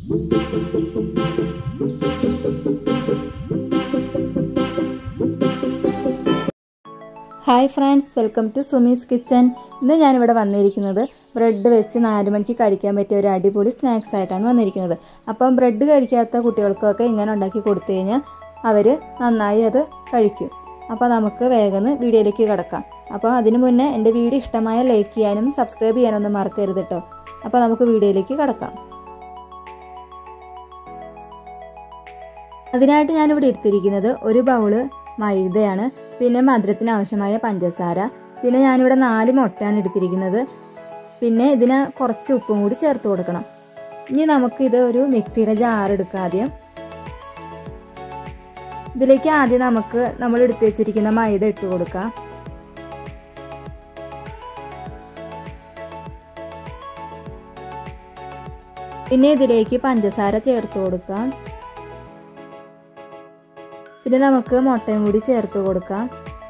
hi friends welcome to Sumi's kitchen ഇന്ന് ഞാനിവിടെ വന്നിരിക്കുന്നത് ബ്രെഡ് വെച്ച് നാല് മണിക്ക് കഴിക്കാൻ പറ്റിയ ഒരു അടിപൊളി സ്നാക്സ് ആയിട്ടാണ് വന്നിരിക്കുന്നത് അപ്പം ബ്രെഡ് കഴിക്കാത്ത കുട്ടികൾക്കൊക്കെ ഇങ്ങനെ ഉണ്ടാക്കി കൊടുത്തു കഴിഞ്ഞാൽ അവർ നന്നായി അത് കഴിക്കും അപ്പോൾ നമുക്ക് വേഗം വീഡിയോയിലേക്ക് കിടക്കാം അപ്പോൾ അതിനു മുന്നേ എൻ്റെ വീഡിയോ ഇഷ്ടമായ ലൈക്ക് ചെയ്യാനും സബ്സ്ക്രൈബ് ചെയ്യാനൊന്നും മറക്കരുത് കേട്ടോ അപ്പോൾ നമുക്ക് വീഡിയോയിലേക്ക് കിടക്കാം അതിനായിട്ട് ഞാനിവിടെ എടുത്തിരിക്കുന്നത് ഒരു ബൗള് മൈദയാണ് പിന്നെ മധുരത്തിന് ആവശ്യമായ പഞ്ചസാര പിന്നെ ഞാനിവിടെ നാല് മുട്ടയാണ് എടുത്തിരിക്കുന്നത് പിന്നെ ഇതിന് കുറച്ച് ഉപ്പും കൂടി ചേർത്ത് കൊടുക്കണം ഇനി നമുക്കിത് ഒരു മിക്സിയുടെ ജാർ എടുക്കാം ആദ്യം ഇതിലേക്ക് ആദ്യം നമുക്ക് നമ്മൾ എടുത്തു വെച്ചിരിക്കുന്ന മൈദ ഇട്ട് കൊടുക്കാം പിന്നെ ഇതിലേക്ക് പഞ്ചസാര ചേർത്ത് കൊടുക്കാം പിന്നെ നമുക്ക് മുട്ടയും കൂടി ചേർത്ത് കൊടുക്കാം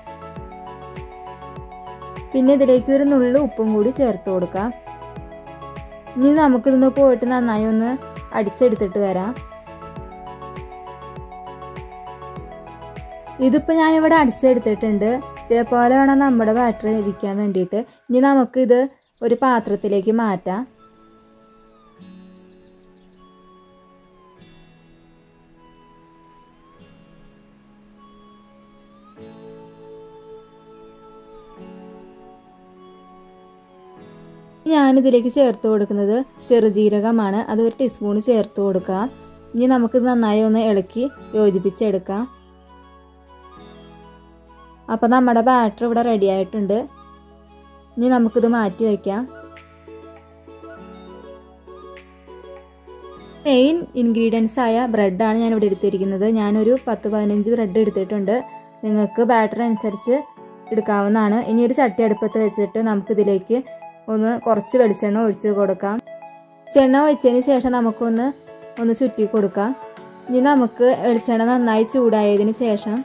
പിന്നെ ഇതിലേക്ക് ഒരു നുള്ളു ഉപ്പും കൂടി ചേർത്ത് കൊടുക്കാം ഇനി നമുക്കിതൊന്ന് പോയിട്ട് നന്നായി ഒന്ന് അടിച്ചെടുത്തിട്ട് വരാം ഇതിപ്പോൾ ഞാനിവിടെ അടിച്ചെടുത്തിട്ടുണ്ട് ഇതേപോലെ വേണം നമ്മുടെ ബാറ്ററി ഇരിക്കാൻ വേണ്ടിയിട്ട് ഇനി നമുക്കിത് ഒരു പാത്രത്തിലേക്ക് മാറ്റാം ഞാനിതിലേക്ക് ചേർത്ത് കൊടുക്കുന്നത് ചെറുജീരകമാണ് അത് ഒരു ടീസ്പൂൺ ചേർത്ത് കൊടുക്കാം ഇനി നമുക്കിത് നന്നായി ഒന്ന് ഇളക്കി യോജിപ്പിച്ചെടുക്കാം അപ്പോൾ നമ്മുടെ ബാറ്റർ ഇവിടെ റെഡി ആയിട്ടുണ്ട് ഇനി നമുക്കിത് മാറ്റി വയ്ക്കാം മെയിൻ ഇൻഗ്രീഡിയൻസ് ആയ ബ്രെഡാണ് ഞാൻ ഇവിടെ എടുത്തിരിക്കുന്നത് ഞാനൊരു പത്ത് പതിനഞ്ച് ബ്രെഡ് എടുത്തിട്ടുണ്ട് നിങ്ങൾക്ക് ബാറ്റർ അനുസരിച്ച് എടുക്കാവുന്നതാണ് ഇനി ഒരു ചട്ടി അടുപ്പത്ത് വെച്ചിട്ട് നമുക്കിതിലേക്ക് ഒന്ന് കുറച്ച് വെളിച്ചെണ്ണ ഒഴിച്ച് കൊടുക്കാം വെളിച്ചെണ്ണ ഒഴിച്ചതിന് ശേഷം നമുക്കൊന്ന് ഒന്ന് ചുറ്റി കൊടുക്കാം ഇനി നമുക്ക് വെളിച്ചെണ്ണ നന്നായി ചൂടായതിന് ശേഷം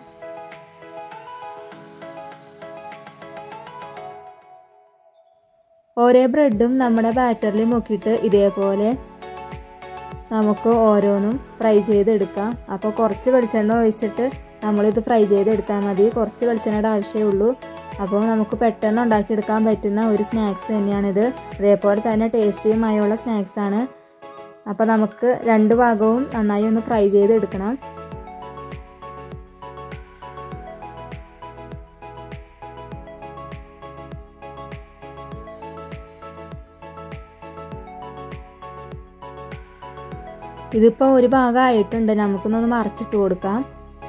ഓരോ ബ്രെഡും നമ്മുടെ ബാറ്ററിൽ മുക്കിയിട്ട് ഇതേപോലെ നമുക്ക് ഓരോന്നും ഫ്രൈ ചെയ്തെടുക്കാം അപ്പോൾ കുറച്ച് വെളിച്ചെണ്ണ ഒഴിച്ചിട്ട് നമ്മളിത് ഫ്രൈ ചെയ്തെടുത്താൽ മതി കുറച്ച് വെളിച്ചെണ്ണയുടെ ആവശ്യമേ ഉള്ളൂ അപ്പോൾ നമുക്ക് പെട്ടെന്ന് ഉണ്ടാക്കിയെടുക്കാൻ പറ്റുന്ന ഒരു സ്നാക്സ് തന്നെയാണിത് അതേപോലെ തന്നെ ടേസ്റ്റിയുമായുള്ള സ്നാക്സ് ആണ് അപ്പോൾ നമുക്ക് രണ്ട് ഭാഗവും നന്നായി ഒന്ന് ഫ്രൈ ചെയ്തെടുക്കണം ഇതിപ്പോൾ ഒരു ഭാഗമായിട്ടുണ്ട് നമുക്കൊന്നൊന്ന് മറച്ചിട്ട് കൊടുക്കാം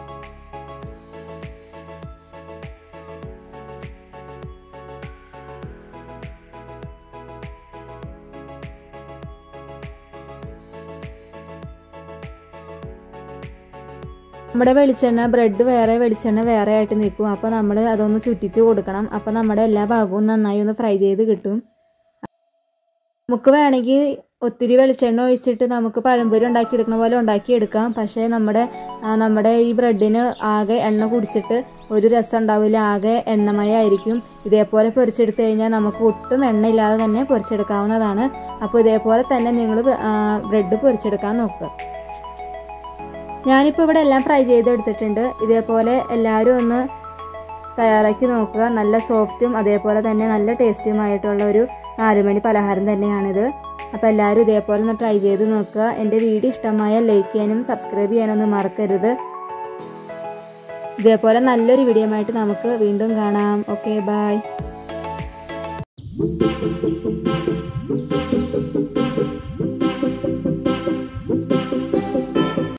നമ്മുടെ വെളിച്ചെണ്ണ ബ്രെഡ് വേറെ വെളിച്ചെണ്ണ വേറെ ആയിട്ട് നിൽക്കും അപ്പോൾ നമ്മൾ അതൊന്ന് ചുറ്റിച്ച് കൊടുക്കണം അപ്പോൾ നമ്മുടെ എല്ലാ ഭാഗവും നന്നായി ഒന്ന് ഫ്രൈ ചെയ്ത് കിട്ടും നമുക്ക് വേണമെങ്കിൽ ഒത്തിരി വെളിച്ചെണ്ണ ഒഴിച്ചിട്ട് നമുക്ക് പഴംപൊരി ഉണ്ടാക്കിയെടുക്കുന്ന പോലെ ഉണ്ടാക്കിയെടുക്കാം പക്ഷേ നമ്മുടെ നമ്മുടെ ഈ ബ്രെഡിന് ആകെ എണ്ണ കുടിച്ചിട്ട് ഒരു രസം ഉണ്ടാവില്ല ആകെ എണ്ണമയായിരിക്കും ഇതേപോലെ പൊരിച്ചെടുത്ത് കഴിഞ്ഞാൽ നമുക്ക് ഒട്ടും എണ്ണയില്ലാതെ തന്നെ പൊരിച്ചെടുക്കാവുന്നതാണ് അപ്പോൾ ഇതേപോലെ തന്നെ നിങ്ങൾ ബ്രെഡ് പൊരിച്ചെടുക്കാൻ നോക്കുക ഞാനിപ്പോൾ ഇവിടെ എല്ലാം ഫ്രൈ ചെയ്തെടുത്തിട്ടുണ്ട് ഇതേപോലെ എല്ലാവരും ഒന്ന് തയ്യാറാക്കി നോക്കുക നല്ല സോഫ്റ്റും അതേപോലെ തന്നെ നല്ല ടേസ്റ്റുമായിട്ടുള്ള ഒരു നാലുമണി പലഹാരം തന്നെയാണിത് അപ്പോൾ എല്ലാവരും ഇതേപോലെ ഒന്ന് ട്രൈ ചെയ്ത് നോക്കുക എൻ്റെ വീഡിയോ ഇഷ്ടമായാൽ ലൈക്ക് ചെയ്യാനും സബ്സ്ക്രൈബ് ചെയ്യാനൊന്നും മറക്കരുത് ഇതേപോലെ നല്ലൊരു വീഡിയോ ആയിട്ട് നമുക്ക് വീണ്ടും കാണാം ഓക്കെ ബായ്